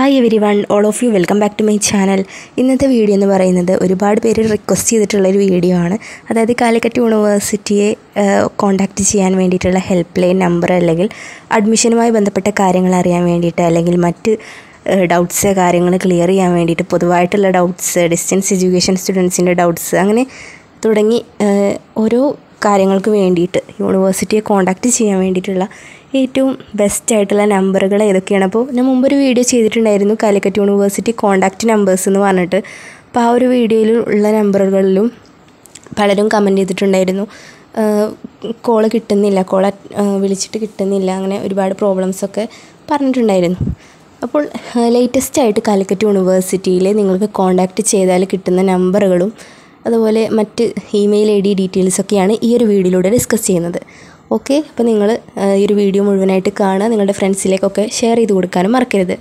hi everyone all of you welcome back to my channel ഇന്നത്തെ video എന്ന് പറയുന്നത് ഒരുപാട് പേര് റിക്വസ്റ്റ് ചെയ്തിട്ടുള്ളൊരു വീഡിയോ ആണ് അതായത് കാലിക്കറ്റ് യൂണിവേഴ്സിറ്റിയെ കോൺടാക്റ്റ് ചെയ്യാൻ വേണ്ടിയിട്ടുള്ള ഹെൽപ്പ് ലൈൻ നമ്പർ അല്ലെങ്കിൽ അഡ്മിഷനുമായി ബന്ധപ്പെട്ട കാര്യങ്ങൾ അറിയാൻ വേണ്ടിയിട്ട് അല്ലെങ്കിൽ മറ്റ് ഡൗട്ട്സ് കാര്യങ്ങൾ ക്ലിയർ ചെയ്യാൻ വേണ്ടിയിട്ട് പൊതുവായിട്ടുള്ള ഡൗട്ട്സ് ഡിസ്റ്റൻസ് എഡ്യൂക്കേഷൻ സ്റ്റുഡൻസിൻ്റെ ഡൗട്ട്സ് അങ്ങനെ തുടങ്ങി ഏഹ്, ഓരോ കാര്യങ്ങൾക്ക് വേണ്ടിയിട്ട് യൂണിവേഴ്സിറ്റിയെ കോൺടാക്റ്റ് ചെയ്യാൻ വേണ്ടിയിട്ടുള്ള ഏറ്റവും ബെസ്റ്റ് ആയിട്ടുള്ള നമ്പറുകൾ ഏതൊക്കെയാണ് അപ്പോൾ ഞാൻ മുമ്പൊരു വീഡിയോ ചെയ്തിട്ടുണ്ടായിരുന്നു കാലിക്കറ്റ് യൂണിവേഴ്സിറ്റി കോൺടാക്റ്റ് നമ്പേഴ്സ് എന്ന് പറഞ്ഞിട്ട് അപ്പോൾ ആ ഒരു വീഡിയോയിൽ ഉള്ള നമ്പറുകളിലും പലരും കമൻറ്റ് ചെയ്തിട്ടുണ്ടായിരുന്നു കോള് കിട്ടുന്നില്ല കോൾ വിളിച്ചിട്ട് കിട്ടുന്നില്ല അങ്ങനെ ഒരുപാട് പ്രോബ്ലംസൊക്കെ പറഞ്ഞിട്ടുണ്ടായിരുന്നു അപ്പോൾ ലേറ്റസ്റ്റ് ആയിട്ട് കാലിക്കറ്റ് യൂണിവേഴ്സിറ്റിയിൽ നിങ്ങൾക്ക് കോൺടാക്റ്റ് ചെയ്താൽ കിട്ടുന്ന നമ്പറുകളും അതുപോലെ മറ്റ് ഇമെയിൽ ഐ ഡി ഡീറ്റെയിൽസൊക്കെയാണ് ഈ ഒരു വീഡിയോയിലൂടെ ഡിസ്കസ് ചെയ്യുന്നത് ഓക്കെ അപ്പോൾ നിങ്ങൾ ഈ ഒരു വീഡിയോ മുഴുവനായിട്ട് കാണുക നിങ്ങളുടെ ഫ്രണ്ട്സിലേക്കൊക്കെ ഷെയർ ചെയ്ത് കൊടുക്കാനും മറക്കരുത്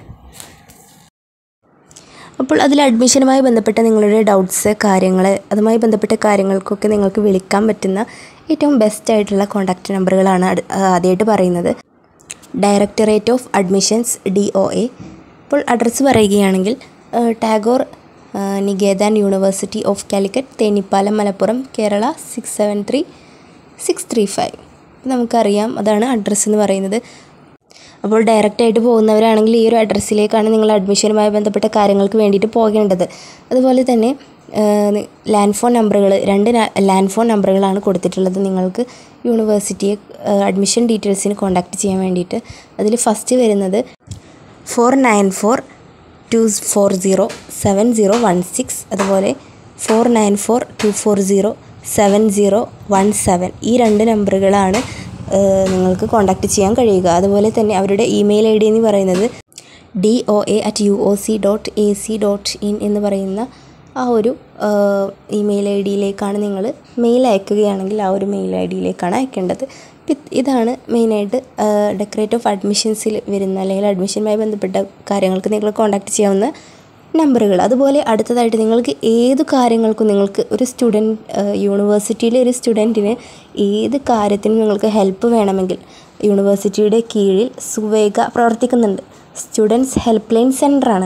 അപ്പോൾ അതിൽ അഡ്മിഷനുമായി ബന്ധപ്പെട്ട നിങ്ങളുടെ ഡൗട്ട്സ് കാര്യങ്ങൾ അതുമായി ബന്ധപ്പെട്ട കാര്യങ്ങൾക്കൊക്കെ നിങ്ങൾക്ക് വിളിക്കാൻ പറ്റുന്ന ഏറ്റവും ബെസ്റ്റ് ആയിട്ടുള്ള കോൺടാക്റ്റ് നമ്പറുകളാണ് അട്- ആദ്യമായിട്ട് പറയുന്നത് directorate of admissions D O A അപ്പോൾ അഡ്രസ്സ് പറയുകയാണെങ്കിൽ ഏഹ്, ടാഗോർ ഏഹ്, Niketan university of Calicut Thenhipalam Malappuram Kerala six seven three six three five നമുക്കറിയാം അതാണ് അഡ്രസ്സ് എന്ന് പറയുന്നത് അപ്പോൾ ഡയറക്റ്റ് ആയിട്ട് പോകുന്നവരാണെങ്കിൽ ഈ ഒരു അഡ്രസ്സിലേക്കാണ് നിങ്ങൾ അഡ്മിഷനുമായി ബന്ധപ്പെട്ട കാര്യങ്ങൾക്ക് വേണ്ടിയിട്ട് പോകേണ്ടത് അതുപോലെ തന്നെ ലാൻഡ് ഫോൺ നമ്പറുകൾ രണ്ട് ലാൻഡ് ഫോൺ നമ്പറുകളാണ് കൊടുത്തിട്ടുള്ളത് നിങ്ങൾക്ക് യൂണിവേഴ്സിറ്റിയെ അഡ്മിഷൻ ഡീറ്റെയിൽസിന് കോൺടാക്റ്റ് ചെയ്യാൻ വേണ്ടിയിട്ട് അതിൽ ഫസ്റ്റ് വരുന്നത് four nine four two four zero seven zero one six അതുപോലെ four nine four two four zero seven zero one seven ഈ രണ്ട് നമ്പറുകളാണ് ഏഹ്, നിങ്ങൾക്ക് കോൺടാക്റ്റ് ചെയ്യാൻ കഴിയുക അതുപോലെ തന്നെ അവരുടെ ഇമെയിൽ ഐ ഡി എന്ന് പറയുന്നത് D O A at U O C dot A C dot in എന്ന് പറയുന്ന ആ ഒരു ഇമെയിൽ ഐ ഡിയിലേക്കാണ് നിങ്ങൾ മെയിൽ അയക്കുകയാണെങ്കിൽ ആ ഒരു മെയിൽ ഐ ഡിയിലേക്കാണ് അയക്കേണ്ടത് ഇപ്പം ഇത് ഇതാണ് മെയിനായിട്ട് ഡെക്കറേറ്റ് ഓഫ് അഡ്മിഷൻസിൽ വരുന്ന അല്ലെങ്കിൽ അഡ്മിഷനുമായി ബന്ധപ്പെട്ട കാര്യങ്ങൾക്ക് നിങ്ങൾ കോൺടാക്റ്റ് ചെയ്യാവുന്ന നമ്പറുകൾ അതുപോലെ അടുത്തതായിട്ട് നിങ്ങൾക്ക് ഏത് കാര്യങ്ങൾക്കും നിങ്ങൾക്ക് ഒരു സ്റ്റുഡൻറ്റ് യൂണിവേഴ്സിറ്റിയിലെ ഒരു സ്റ്റുഡൻറ്റിന് ഏത് കാര്യത്തിനും നിങ്ങൾക്ക് ഹെൽപ്പ് വേണമെങ്കിൽ യൂണിവേഴ്സിറ്റിയുടെ കീഴിൽ സുവേഗ പ്രവർത്തിക്കുന്നുണ്ട് സ്റ്റുഡൻസ് ഹെൽപ്പ് ലൈൻ സെൻ്ററാണ്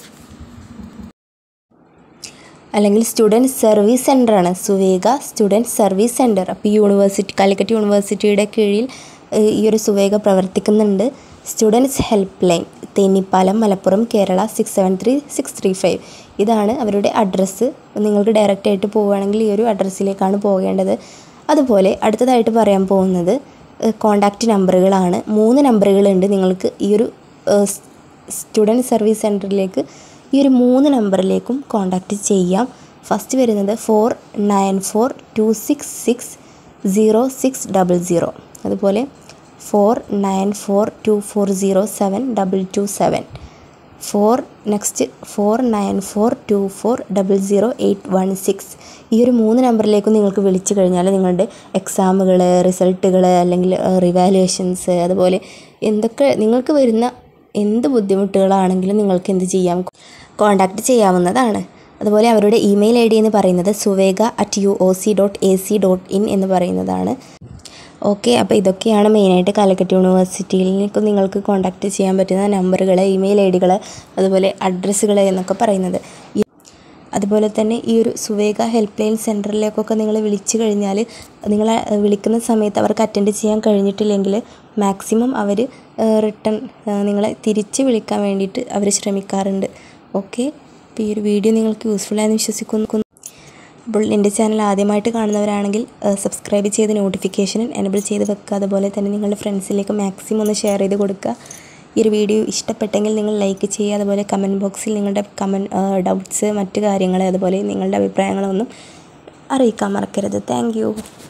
അല്ലെങ്കിൽ സ്റ്റുഡൻറ്റ് സർവീസ് സെൻ്ററാണ് സുവേഗ സ്റ്റുഡൻറ്റ് സർവീസ് സെൻറ്റർ അപ്പോൾ ഈ യൂണിവേഴ്സിറ്റി കാലിക്കറ്റ് യൂണിവേഴ്സിറ്റിയുടെ കീഴിൽ ഏഹ്, ഈ ഒരു സുവേഗ പ്രവർത്തിക്കുന്നുണ്ട് students help line Thenhipalam Malappuram Kerala six seven three six three five ഇതാണ് അവരുടെ അഡ്രസ്സ് നിങ്ങൾക്ക് ഡയറക്റ്റ് ആയിട്ട് പോവുകയാണെങ്കിൽ ഈ ഒരു അഡ്രസ്സിലേക്കാണ് പോകേണ്ടത് അതുപോലെ അടുത്തതായിട്ട് പറയാൻ പോകുന്നത് കോണ്ടാക്റ്റ് നമ്പറുകളാണ് മൂന്ന് നമ്പറുകളുണ്ട് നിങ്ങൾക്ക് ഈ ഒരു സ്റ്റുഡൻറ്റ് സർവീസ് സെൻറ്ററിലേക്ക് ഈ ഒരു മൂന്ന് നമ്പറിലേക്കും കോൺടാക്റ്റ് ചെയ്യാം ഫസ്റ്റ് വരുന്നത് four nine four two six six zero six double zero അതുപോലെ four nine four two four zero seven double two seven four next four nine four two four double zero eight one six ഈ ഒരു മൂന്ന് നമ്പറിലേക്ക് നിങ്ങൾക്ക് വിളിച്ചു കഴിഞ്ഞാൽ നിങ്ങളുടെ എക്സാമുകൾ റിസൾട്ടുകൾ അല്ലെങ്കിൽ റിവാലുവേഷൻസ് അതുപോലെ എന്തൊക്കെ നിങ്ങൾക്ക് വരുന്ന എന്ത് ബുദ്ധിമുട്ടുകളാണെങ്കിലും നിങ്ങൾക്ക് എന്ത് ചെയ്യാം കോൺടാക്റ്റ് ചെയ്യാവുന്നതാണ് അതുപോലെ അവരുടെ ഇമെയിൽ ഐ ഡി എന്ന് പറയുന്നത് Suvega at U O C dot A C dot in എന്ന് പറയുന്നതാണ് ഓക്കെ അപ്പോൾ ഇതൊക്കെയാണ് മെയിനായിട്ട് കാലിക്കറ്റ് യൂണിവേഴ്സിറ്റിയിലേക്ക് നിങ്ങൾക്ക് കോൺടാക്റ്റ് ചെയ്യാൻ പറ്റുന്ന നമ്പറുകൾ ഇമെയിൽ ഐ ഡികൾ അതുപോലെ അഡ്രസ്സുകൾ എന്നൊക്കെ പറയുന്നത് ഈ- അതുപോലെ തന്നെ ഈ ഒരു സുവേഗ ഹെൽപ്പ് ലൈൻ സെൻറ്ററിലേക്കൊക്കെ നിങ്ങൾ വിളിച്ചു കഴിഞ്ഞാൽ നിങ്ങൾ വിളിക്കുന്ന സമയത്ത് അവർക്ക് അറ്റൻഡ് ചെയ്യാൻ കഴിഞ്ഞിട്ടില്ലെങ്കിൽ മാക്സിമം അവർ റിട്ടേൺ നിങ്ങളെ തിരിച്ച് വിളിക്കാൻ വേണ്ടിയിട്ട് അവർ ശ്രമിക്കാറുണ്ട് ഓക്കെ അപ്പോൾ ഈ ഒരു വീഡിയോ നിങ്ങൾക്ക് യൂസ്ഫുൾ ആയെന്ന് വിശ്വസിക്കുന്നു അപ്പോൾ എൻ്റെ ചാനൽ ആദ്യമായിട്ട് കാണുന്നവരാണെങ്കിൽ സബ്സ്ക്രൈബ് ചെയ്ത് നോട്ടിഫിക്കേഷൻ എനബിൾ ചെയ്ത് വെക്കുക അതുപോലെ തന്നെ നിങ്ങളുടെ ഫ്രണ്ട്സിലേക്ക് മാക്സിമം ഒന്ന് ഷെയർ ചെയ്ത് കൊടുക്കുക ഈ ഒരു വീഡിയോ ഇഷ്ടപ്പെട്ടെങ്കിൽ നിങ്ങൾ ലൈക്ക് ചെയ്യുക അതുപോലെ കമൻറ്റ് ബോക്സിൽ നിങ്ങളുടെ കമൻറ്റ് ഡൗട്ട്സ് മറ്റു കാര്യങ്ങൾ അതുപോലെ നിങ്ങളുടെ അഭിപ്രായങ്ങളൊന്നും അറിയിക്കാൻ മറക്കരുത് താങ്ക്